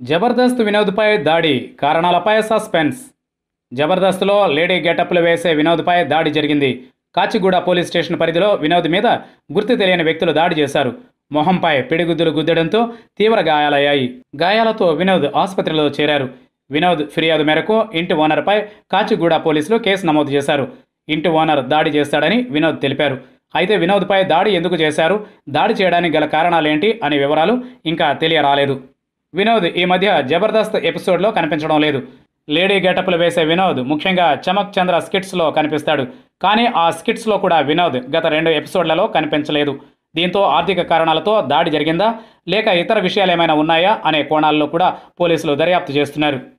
జబర్దస్త్ వినోద్పై దాడి కారణాలపై సస్పెన్స్ జబర్దస్త్లో లేడీ గెటప్లు వేసే వినోద్పై దాడి జరిగింది కాచిగూడ పోలీస్ స్టేషన్ పరిధిలో వినోద్ మీద గుర్తు తెలియని వ్యక్తులు దాడి చేశారు మొహంపై పిడిగుద్దులు గుద్దడంతో తీవ్ర గాయాలయ్యాయి గాయాలతో వినోద్ ఆసుపత్రిలో చేరారు వినోద్ ఫిర్యాదు మేరకు ఇంటి ఓనర్పై కాచిగూడ పోలీసులు కేసు నమోదు చేశారు ఇంటి ఓనర్ దాడి చేశాడని వినోద్ తెలిపారు అయితే వినోద్పై దాడి ఎందుకు చేశారు దాడి చేయడానికి గల కారణాలేంటి అనే వివరాలు ఇంకా తెలియరాలేదు వినోద్ ఈ మధ్య జబర్దస్త్ ఎపిసోడ్లో కనిపించడం లేదు లేడీ గెటప్లు వేసే వినోద్ ముఖ్యంగా చమక్ చంద్ర స్కిట్స్లో కనిపిస్తాడు కానీ ఆ స్కిట్స్లో కూడా వినోద్ గత రెండు ఎపిసోడ్లలో కనిపించలేదు దీంతో ఆర్థిక కారణాలతో దాడి జరిగిందా లేక ఇతర విషయాలు ఏమైనా ఉన్నాయా అనే కోణాల్లో కూడా పోలీసులు దర్యాప్తు చేస్తున్నారు